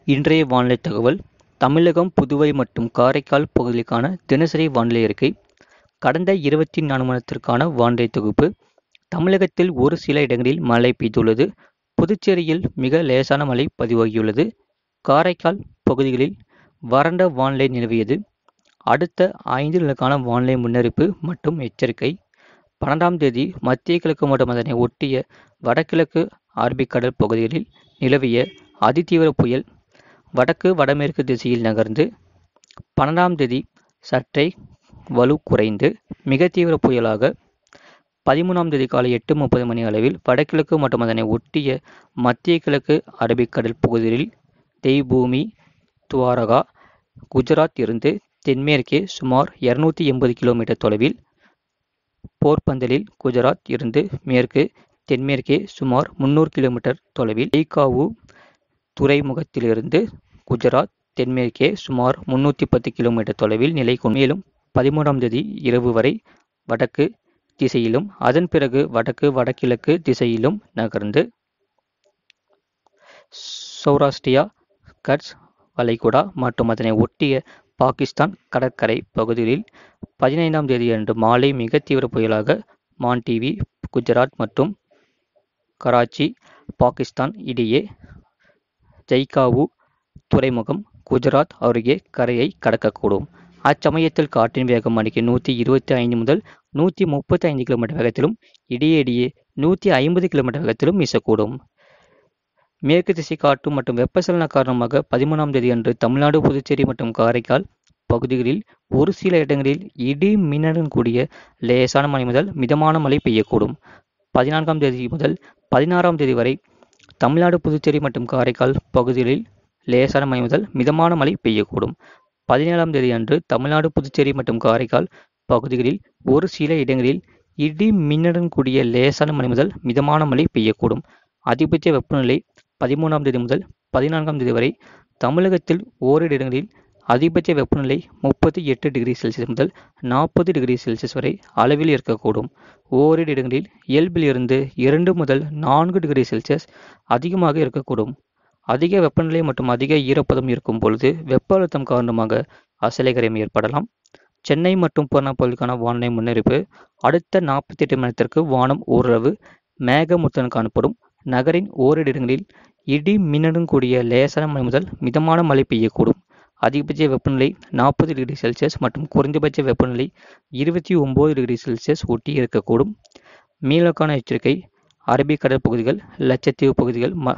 இன்றைய வானிலை தகவல் தமிழகம் புதுவை மற்றும் காரைக்கால் பகுதிகளுக்கான தினசரி வானிலை அறிக்கை கடந்த இருபத்தி நான்கு மணி நேரத்திற்கான வானிலை தொகுப்பு தமிழகத்தில் ஒரு சில இடங்களில் மழை பெய்துள்ளது புதுச்சேரியில் மிக லேசான மழை பதிவாகியுள்ளது காரைக்கால் பகுதிகளில் வறண்ட வானிலை நிலவியது அடுத்த ஐந்து நாளுக்கான வானிலை முன்னறிப்பு மற்றும் எச்சரிக்கை பன்னெண்டாம் தேதி மத்திய கிழக்கு மற்றும் அதனை ஒட்டிய வடகிழக்கு அரபிக்கடல் பகுதிகளில் நிலவிய அதிதீவிர புயல் வடக்கு வடமேற்கு திசையில் நகர்ந்து பன்னெண்டாம் தேதி சற்றே வலு குறைந்து மிக தீவிர புயலாக பதிமூணாம் தேதி காலை எட்டு முப்பது மணி அளவில் வடகிழக்கு மற்றும் அதனை ஒட்டிய மத்திய கிழக்கு அரபிக்கடல் பகுதிகளில் தெய்பூமி துவாரகா குஜராத் இருந்து தென்மேற்கே சுமார் இருநூத்தி எண்பது கிலோமீட்டர் தொலைவில் போர்பந்தலில் குஜராத் இருந்து மேற்கு தென்மேற்கே சுமார் முன்னூறு கிலோமீட்டர் தொலைவில் ஈகாவு துறைமுகத்திலிருந்து குஜராத் தென்மேற்கே சுமார் முன்னூற்றி பத்து கிலோமீட்டர் தொலைவில் நிலை கொண்டு மேலும் பதிமூன்றாம் தேதி இரவு வரை வடக்கு திசையிலும் அதன் பிறகு வடக்கு வடகிழக்கு திசையிலும் நகர்ந்து சௌராஷ்டிரா கட்ச் வளைகுடா மற்றும் அதனை ஒட்டிய பாகிஸ்தான் கடற்கரை பகுதிகளில் பதினைந்தாம் தேதி அன்று மாலை மிக தீவிர புயலாக மான்டிவி குஜராத் மற்றும் கராச்சி பாகிஸ்தான் இடையே ஜைகாவு துறைமுகம் குஜராத் அருகே கரையை கடக்கக்கூடும் அச்சமயத்தில் காற்றின் வேகம் மணிக்கு நூற்றி இருபத்தி ஐந்து முதல் நூற்றி முப்பத்தி ஐந்து கிலோமீட்டர் வேகத்திலும் இடையே இடையே நூற்றி ஐம்பது கிலோமீட்டர் வேகத்திலும் வீசக்கூடும் மேற்கு திசை காற்று மற்றும் வெப்பசலன காரணமாக பதிமூணாம் தேதி அன்று தமிழ்நாடு புதுச்சேரி மற்றும் காரைக்கால் பகுதிகளில் ஒரு சில இடங்களில் இடி மின்னலுடன் கூடிய லேசான மழை முதல் மிதமான மழை பெய்யக்கூடும் பதினான்காம் தேதி முதல் பதினாறாம் தேதி வரை தமிழ்நாடு புதுச்சேரி மற்றும் காரைக்கால் பகுதிகளில் லேசான மழை முதல் மிதமான மழை பெய்யக்கூடும் பதினேழாம் தேதி அன்று தமிழ்நாடு புதுச்சேரி மற்றும் காரைக்கால் பகுதிகளில் ஒரு சில இடங்களில் இடி மின்னலுடன் கூடிய லேசான மழை முதல் மிதமான மழை பெய்யக்கூடும் அதிகபட்ச வெப்பநிலை பதிமூணாம் தேதி முதல் பதினான்காம் தேதி வரை தமிழகத்தில் ஓரிரு இடங்களில் அதிகபட்ச வெப்பநிலை முப்பத்தி எட்டு டிகிரி செல்சியஸ் முதல் நாற்பது டிகிரி செல்சியஸ் வரை அளவில் இருக்கக்கூடும் ஓரிரு இடங்களில் இயல்பில் இருந்து இரண்டு முதல் நான்கு டிகிரி செல்சியஸ் அதிகமாக இருக்கக்கூடும் அதிக வெப்பநிலை மற்றும் அதிக ஈரப்பதம் இருக்கும் பொழுது வெப்ப அழுத்தம் காரணமாக அசலைகரம் ஏற்படலாம் சென்னை மற்றும் புறநகர்களுக்கான வானிலை முன்னறிப்பு அடுத்த நாற்பத்தி எட்டு மணி நேரத்திற்கு வானம் ஓரளவு மேகமூர்த்தன் காணப்படும் நகரின் ஓரிரு இடங்களில் இடி மின்னலுடன் கூடிய லேசான மழை முதல் மிதமான மழை பெய்யக்கூடும் அதிகபட்ச வெப்பநிலை நாற்பது டிகிரி செல்சியஸ் மற்றும் குறைந்தபட்ச வெப்பநிலை இருபத்தி ஒம்பது டிகிரி செல்சியஸ் ஒட்டி இருக்கக்கூடும் மீனக்கான எச்சரிக்கை அரபிக்கடல் பகுதிகள் லட்சத்தீவு பகுதிகள் ம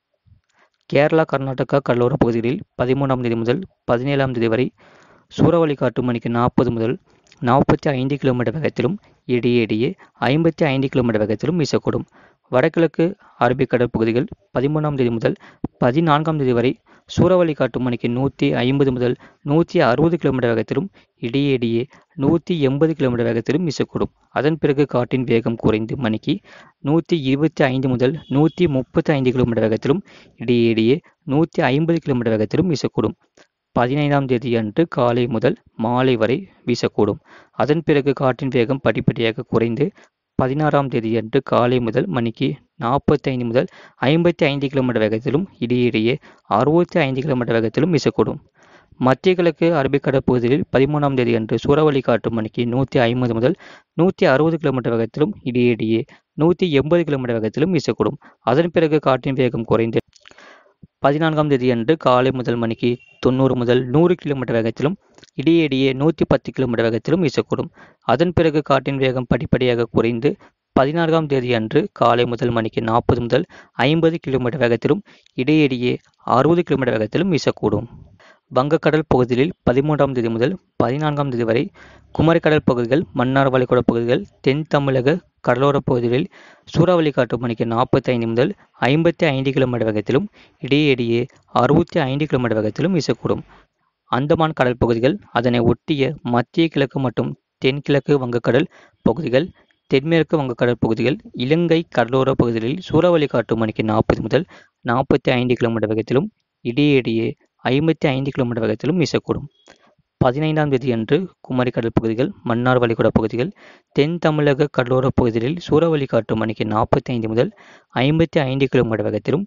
கேரளா கர்நாடகா கடலோர பகுதிகளில் பதிமூணாம் தேதி முதல் பதினேழாம் தேதி வரை சூறாவளி காற்று மணிக்கு நாற்பது முதல் நாற்பத்தி ஐந்து கிலோமீட்டர் வேகத்திலும் இடையே இடையே ஐம்பத்தி ஐந்து கிலோமீட்டர் வேகத்திலும் வீசக்கூடும் வடகிழக்கு அரபிக்கடல் பகுதிகள் பதிமூணாம் தேதி முதல் பதினான்காம் தேதி வரை சூறாவளி காற்று மணிக்கு நூற்றி ஐம்பது முதல் நூற்றி அறுபது கிலோமீட்டர் வேகத்திலும் இடையே இடையே நூற்றி எண்பது கிலோமீட்டர் வேகத்திலும் வீசக்கூடும் அதன் பிறகு காற்றின் வேகம் குறைந்து மணிக்கு நூற்றி இருபத்தி ஐந்து முதல் நூற்றி முப்பத்தி ஐந்து கிலோமீட்டர் வேகத்திலும் இடையே இடையே நூற்றி ஐம்பது கிலோமீட்டர் வேகத்திலும் வீசக்கூடும் பதினைந்தாம் தேதி அன்று காலை முதல் மாலை வரை வீசக்கூடும் அதன் பிறகு காற்றின் வேகம் படிப்படியாக குறைந்து பதினாறாம் தேதி அன்று காலை முதல் மணிக்கு நாற்பத்தி ஐந்து முதல் ஐம்பத்தி ஐந்து கிலோமீட்டர் வேகத்திலும் இடையிடையே அறுபத்தி ஐந்து கிலோமீட்டர் வேகத்திலும் வீசக்கூடும் மத்திய கிழக்கு அரபிக்கடல் பகுதியில் பதிமூணாம் தேதி அன்று சூறாவளி காற்று மணிக்கு நூற்றி ஐம்பது முதல் நூற்றி அறுபது கிலோமீட்டர் வேகத்திலும் இடையிடையே நூற்றி எண்பது கிலோமீட்டர் வேகத்திலும் வீசக்கூடும் அதன் பிறகு காற்றின் வேகம் குறைந்து பதினான்காம் தேதி அன்று காலை முதல் மணிக்கு தொண்ணூறு முதல் நூறு கிலோமீட்டர் வேகத்திலும் இடையே இடையே நூற்றி பத்து கிலோமீட்டர் வேகத்திலும் வீசக்கூடும் அதன் பிறகு காற்றின் வேகம் படிப்படியாக குறைந்து பதினான்காம் தேதி அன்று காலை முதல் மணிக்கு நாற்பது முதல் ஐம்பது கிலோமீட்டர் வேகத்திலும் இடையே இடையே அறுபது கிலோமீட்டர் வேகத்திலும் வீசக்கூடும் வங்கக்கடல் பகுதிகளில் பதிமூன்றாம் தேதி முதல் பதினான்காம் தேதி வரை குமரிக்கடல் பகுதிகள் மன்னார் வளைகுடா பகுதிகள் தென் தமிழக கடலோர பகுதிகளில் சூறாவளி காற்று மணிக்கு நாற்பத்தி ஐந்து முதல் ஐம்பத்தி ஐந்து கிலோமீட்டர் வேகத்திலும் இடையே இடையே அறுபத்தி ஐந்து கிலோமீட்டர் வேகத்திலும் வீசக்கூடும் அந்தமான் கடல் பகுதிகள் அதனை ஒட்டிய மத்திய கிழக்கு மற்றும் தென்கிழக்கு வங்கக்கடல் பகுதிகள் தென்மேற்கு வங்கக்கடல் பகுதிகள் இலங்கை கடலோர பகுதிகளில் சூறாவளி காற்று மணிக்கு நாற்பது முதல் நாற்பத்தி ஐந்து கிலோமீட்டர் வேகத்திலும் இடையே இடையே ஐம்பத்தி ஐந்து கிலோமீட்டர் வேகத்திலும் வீசக்கூடும் பதினைந்தாம் தேதி அன்று குமரி கடல் பகுதிகள் மன்னார் வளைகுடா பகுதிகள் தென் தமிழக கடலோர பகுதிகளில் சூறாவளி காற்று மணிக்கு நாற்பத்தி ஐந்து முதல் ஐம்பத்தி ஐந்து கிலோமீட்டர் வேகத்திலும்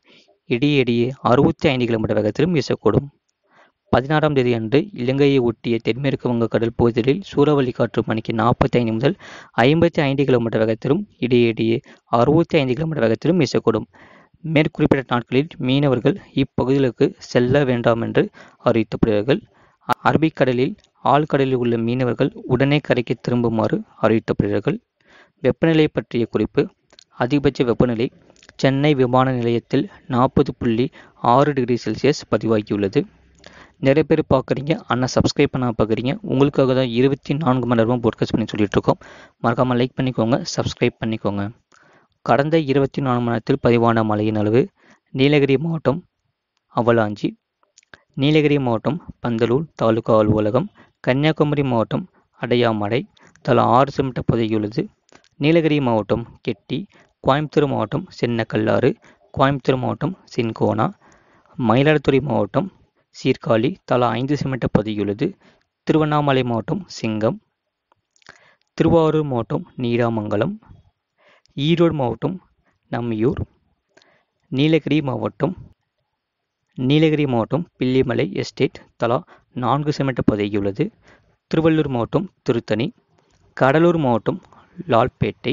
இடையிடையே அறுபத்தி ஐந்து கிலோமீட்டர் வேகத்திலும் வீசக்கூடும் பதினாறாம் தேதி அன்று இலங்கையை ஒட்டிய தென்மேற்கு வங்கக்கடல் பகுதிகளில் சூறாவளி காற்று மணிக்கு நாற்பத்தி ஐந்து முதல் ஐம்பத்தி ஐந்து கிலோமீட்டர் வேகத்திலும் இடையிடையே அறுபத்தி ஐந்து கிலோமீட்டர் வேகத்திலும் வீசக்கூடும் மேற்குறிப்பிட்ட நாட்களில் மீனவர்கள் இப்பகுதிகளுக்கு செல்ல வேண்டாம் என்று அறிவிக்கப்படுகிறார்கள் அரபிக்கடலில் ஆழ்கடலில் உள்ள மீனவர்கள் உடனே கரைக்கு திரும்புமாறு அறிவிக்கப்படுகிறார்கள் வெப்பநிலை பற்றிய குறிப்பு அதிகபட்ச வெப்பநிலை சென்னை விமான நிலையத்தில் நாற்பது புள்ளி ஆறு டிகிரி செல்சியஸ் பதிவாகியுள்ளது நிறைய பேர் பார்க்குறீங்க ஆனால் சப்ஸ்கிரைப் பண்ணால் பார்க்குறீங்க உங்களுக்காக தான் இருபத்தி நான்கு மணி நேரமும் போட்காஸ்ட் பண்ணி சொல்லிட்டு இருக்கோம் மறக்காமல் லைக் பண்ணிக்கோங்க சப்ஸ்கிரைப் பண்ணிக்கோங்க கடந்த இருபத்தி நாலு மணி நேரத்தில் பதிவான மழையின் அளவு நீலகிரி மாவட்டம் அவலாஞ்சி நீலகிரி மாவட்டம் பந்தலூர் தாலுகா அலுவலகம் கன்னியாகுமரி மாவட்டம் அடையாமடை தலா ஆறு சென்டிமீட்டர் பதியுள்ளது நீலகிரி மாவட்டம் கெட்டி கோயம்புத்தூர் மாவட்டம் சின்னக்கல்லாறு கோயம்புத்தூர் மாவட்டம் சின்கோனா மயிலாடுதுறை மாவட்டம் சீர்காழி தலா ஐந்து சென்டிமீட்டர் பதியுள்ளது திருவண்ணாமலை மாவட்டம் சிங்கம் திருவாரூர் மாவட்டம் நீடாமங்கலம் ஈரோடு மாவட்டம் நம்மியூர் நீலகிரி மாவட்டம் நீலகிரி மாவட்டம் பில்லிமலை எஸ்டேட் தலா நான்கு சென்டிமீட்டர் பதியுள்ளது திருவள்ளூர் மாவட்டம் திருத்தணி கடலூர் மாவட்டம் லால்பேட்டை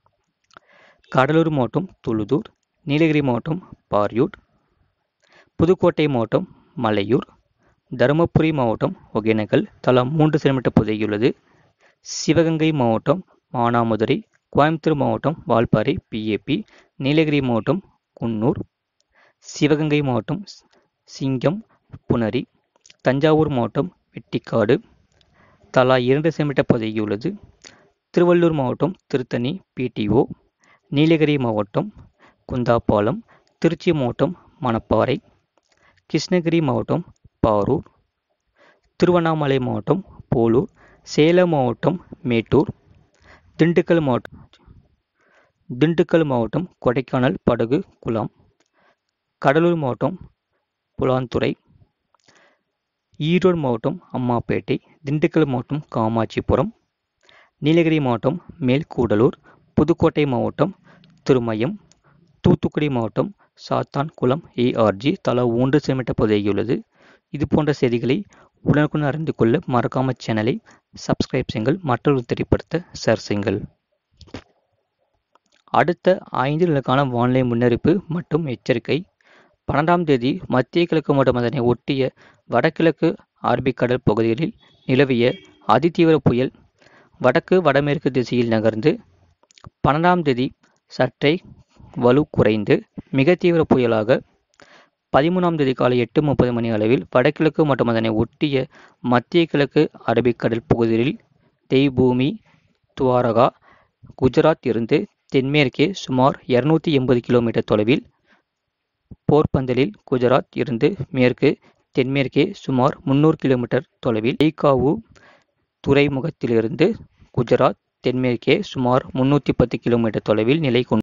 கடலூர் மாவட்டம் துளுதூர் நீலகிரி மாவட்டம் பாரியூர் புதுக்கோட்டை மாவட்டம் மலையூர் தருமபுரி மாவட்டம் ஒகேனக்கல் தலா மூன்று சென்டிமீட்டர் புதையுள்ளது சிவகங்கை மாவட்டம் மானாமதுரை கோயம்புத்தூர் மாவட்டம் வால்பாறை பிஏபி நீலகிரி மாவட்டம் குன்னூர் சிவகங்கை மாவட்டம் சிங்கம் புனரி தஞ்சாவூர் மாவட்டம் வெட்டிக்காடு தலா இரண்டு சென்டிமீட்டர் பதியுள்ளது திருவள்ளூர் மாவட்டம் திருத்தணி பிடிஓ நீலகிரி மாவட்டம் குந்தாப்பாலம் திருச்சி மாவட்டம் மணப்பாறை கிருஷ்ணகிரி மாவட்டம் பாரூர் திருவண்ணாமலை மாவட்டம் போலூர் சேலம் மாவட்டம் மேட்டூர் திண்டுக்கல் மாவட்டம் திண்டுக்கல் மாவட்டம் கொடைக்கானல் படகு குளம் கடலூர் மாவட்டம் புலாந்துறை ஈரோடு மாவட்டம் அம்மாப்பேட்டை திண்டுக்கல் மாவட்டம் காமாட்சிபுரம் நீலகிரி மாவட்டம் மேல்கூடலூர் புதுக்கோட்டை மாவட்டம் திருமயம் தூத்துக்குடி மாவட்டம் சாத்தான்குளம் ஏஆர்ஜி தலா ஒன்று சென்டிமீட்டர் பதியுள்ளது இது போன்ற செய்திகளை உடனுக்குடன் அறிந்து கொள்ள மறக்காம சேனலை சப்ஸ்கிரைப் செய்யுங்கள் மற்றொரு தெரியப்படுத்த ஷேர் செய்யுங்கள் அடுத்த ஐந்து நாளுக்கான வானிலை முன்னறிப்பு மற்றும் எச்சரிக்கை பன்னெண்டாம் தேதி மத்திய கிழக்கு மற்றும் அதனை ஒட்டிய வடகிழக்கு அரபிக்கடல் பகுதிகளில் நிலவிய அதிதீவிர புயல் வடக்கு வடமேற்கு திசையில் நகர்ந்து பன்னெண்டாம் தேதி சற்றே வலு குறைந்து மிக தீவிர புயலாக பதிமூணாம் தேதி காலை எட்டு முப்பது மணி அளவில் வடகிழக்கு மற்றும் அதனை ஒட்டிய மத்திய கிழக்கு அரபிக்கடல் பகுதிகளில் தெய்பூமி துவாரகா குஜராத் இருந்து தென்மேற்கே சுமார் இருநூத்தி எண்பது கிலோமீட்டர் தொலைவில் போர்பந்தலில் குஜராத் இருந்து மேற்கு தென்மேற்கே சுமார் முன்னூறு கிலோமீட்டர் தொலைவில் ஈகாவு துறைமுகத்திலிருந்து குஜராத் தென்மேற்கே சுமார் முன்னூற்றி பத்து கிலோமீட்டர் தொலைவில் நிலை கொண்டு